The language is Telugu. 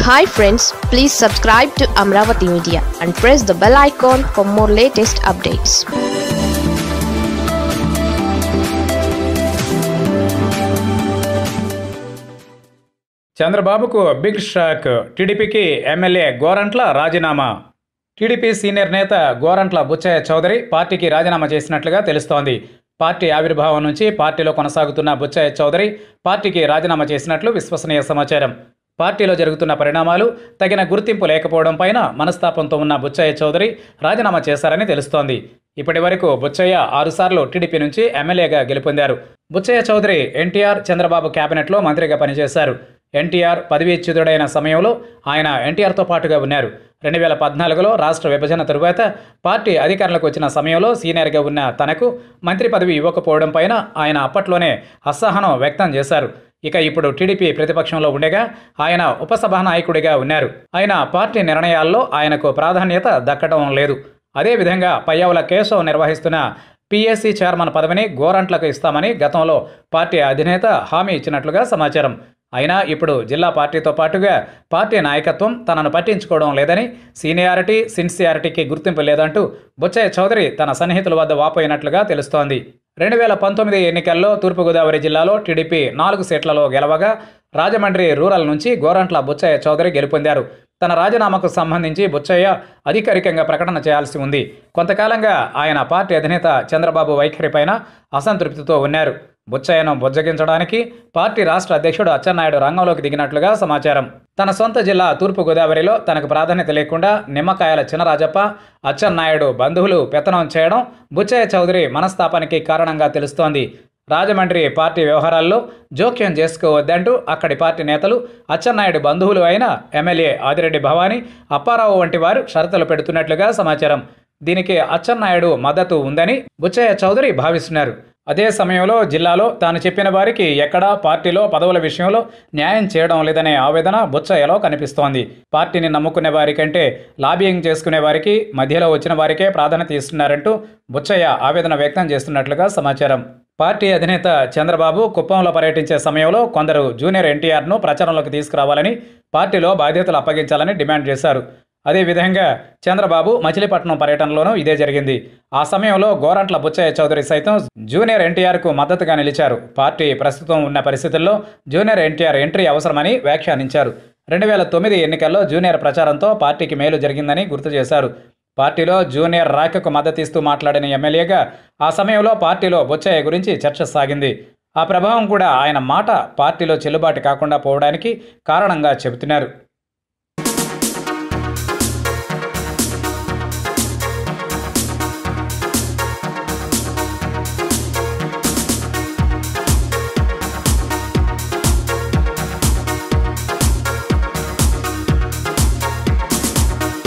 hi friends please subscribe to Amaravati media and press the bell icon for more latest updates చంద్రబాబుకు బిగ్ షాక్ టీడీపీకి ఎమ్మెల్యే గోరంట్ల రాజీనామా టీడీపీ సీనియర్ నేత గోరంట్ల బుచ్చయ్య చౌదరి పార్టీకి రాజీనామా చేసినట్లుగా తెలుస్తోంది పార్టీ ఆవిర్భావం నుంచి పార్టీలో కొనసాగుతున్న బుచ్చయ్య చౌదరి పార్టీకి రాజీనామా చేసినట్లు విశ్వసనీయ సమాచారం పార్టీలో జరుగుతున్న పరిణామాలు తగిన గుర్తింపు లేకపోవడం పైన మనస్తాపంతో ఉన్న బుచ్చయ్య చౌదరి రాజీనామా చేశారని తెలుస్తోంది ఇప్పటి వరకు బుచ్చయ్య ఆరుసార్లు టీడీపీ నుంచి ఎమ్మెల్యేగా గెలుపొందారు బుచ్చయ్య చౌదరి ఎన్టీఆర్ చంద్రబాబు కేబినెట్లో మంత్రిగా పనిచేశారు ఎన్టీఆర్ పదవీచ్యుతుడైన సమయంలో ఆయన ఎన్టీఆర్తో పాటుగా ఉన్నారు రెండు వేల పద్నాలుగులో రాష్ట్ర విభజన తరువాత పార్టీ అధికారంలోకి వచ్చిన సమయంలో సీనియర్గా ఉన్న తనకు మంత్రి పదవి ఇవ్వకపోవడం పైన ఆయన అప్పట్లోనే అసహనం వ్యక్తం చేశారు ఇక ఇప్పుడు టీడీపీ ప్రతిపక్షంలో ఉండగా ఆయన ఉపసభానాయకుడిగా ఉన్నారు ఆయన పార్టీ నిర్ణయాల్లో ఆయనకు ప్రాధాన్యత దక్కడం లేదు అదేవిధంగా పయ్యావుల కేశవ్ నిర్వహిస్తున్న పీఎస్సీ చైర్మన్ పదవిని గోరంట్లకు ఇస్తామని గతంలో పార్టీ అధినేత హామీ ఇచ్చినట్లుగా సమాచారం అయినా ఇప్పుడు జిల్లా పార్టీతో పాటుగా పార్టీ నాయకత్వం తనను పట్టించుకోవడం లేదని సీనియారిటీ సిన్సియారిటీకి గుర్తింపు లేదంటూ బుచ్చయ్య చౌదరి తన సన్నిహితుల వద్ద వాపోయినట్లుగా తెలుస్తోంది రెండు వేల పంతొమ్మిది ఎన్నికల్లో తూర్పుగోదావరి జిల్లాలో టీడీపీ నాలుగు సీట్లలో గెలవగా రాజమండ్రి రూరల్ నుంచి గోరంట్ల బుచ్చయ్య చౌదరి గెలుపొందారు తన రాజీనామాకు సంబంధించి బుచ్చయ్య అధికారికంగా ప్రకటన చేయాల్సి ఉంది కొంతకాలంగా ఆయన పార్టీ అధినేత చంద్రబాబు వైఖరిపైన అసంతృప్తితో ఉన్నారు బుచ్చయ్యను బుజ్జగించడానికి పార్టీ రాష్ట్ర అధ్యక్షుడు అచ్చెన్నాయుడు రంగంలోకి దిగినట్లుగా సమాచారం తన సొంత జిల్లా తూర్పుగోదావరిలో తనకు ప్రాధాన్యత లేకుండా నిమ్మకాయల చినరాజప్ప అచ్చెన్నాయుడు బంధువులు పెత్తనం చేయడం బుచ్చయ్య చౌదరి మనస్తాపానికి కారణంగా తెలుస్తోంది రాజమండ్రి పార్టీ వ్యవహారాల్లో జోక్యం చేసుకోవద్దంటూ అక్కడి పార్టీ నేతలు అచ్చెన్నాయుడు బంధువులు అయిన ఎమ్మెల్యే ఆదిరెడ్డి భవానీ అప్పారావు వంటి వారు షరతులు పెడుతున్నట్లుగా సమాచారం దీనికి అచ్చెన్నాయుడు మద్దతు ఉందని బుచ్చయ్య చౌదరి భావిస్తున్నారు అదే సమయంలో జిల్లాలో తాను చెప్పిన వారికి ఎక్కడా పార్టీలో పదవుల విషయంలో న్యాయం చేయడం లేదనే ఆవేదన బుచ్చయ్యలో కనిపిస్తోంది పార్టీని నమ్ముకునే వారికంటే లాబియింగ్ చేసుకునే వారికి మధ్యలో వచ్చిన వారికే ప్రాధాన్యత ఇస్తున్నారంటూ బుచ్చయ్య ఆవేదన వ్యక్తం చేస్తున్నట్లుగా సమాచారం పార్టీ అధినేత చంద్రబాబు కుప్పంలో పర్యటించే సమయంలో కొందరు జూనియర్ ఎన్టీఆర్ను ప్రచారంలోకి తీసుకురావాలని పార్టీలో బాధ్యతలు అప్పగించాలని డిమాండ్ చేశారు అదేవిధంగా చంద్రబాబు మచిలీపట్నం పర్యటనలోనూ ఇదే జరిగింది ఆ సమయంలో గోరంట్ల బుచ్చయ్య చౌదరి సైతం జూనియర్ ఎన్టీఆర్కు మద్దతుగా నిలిచారు పార్టీ ప్రస్తుతం ఉన్న పరిస్థితుల్లో జూనియర్ ఎన్టీఆర్ ఎంట్రీ అవసరమని వ్యాఖ్యానించారు రెండు వేల తొమ్మిది ఎన్నికల్లో జూనియర్ ప్రచారంతో పార్టీకి మేలు జరిగిందని గుర్తు చేశారు పార్టీలో జూనియర్ రాకకు మద్దతిస్తూ మాట్లాడిన ఎమ్మెల్యేగా ఆ సమయంలో పార్టీలో బొచ్చయ్య గురించి చర్చ సాగింది ఆ ప్రభావం కూడా ఆయన మాట పార్టీలో చెల్లుబాటు కాకుండా పోవడానికి కారణంగా చెబుతున్నారు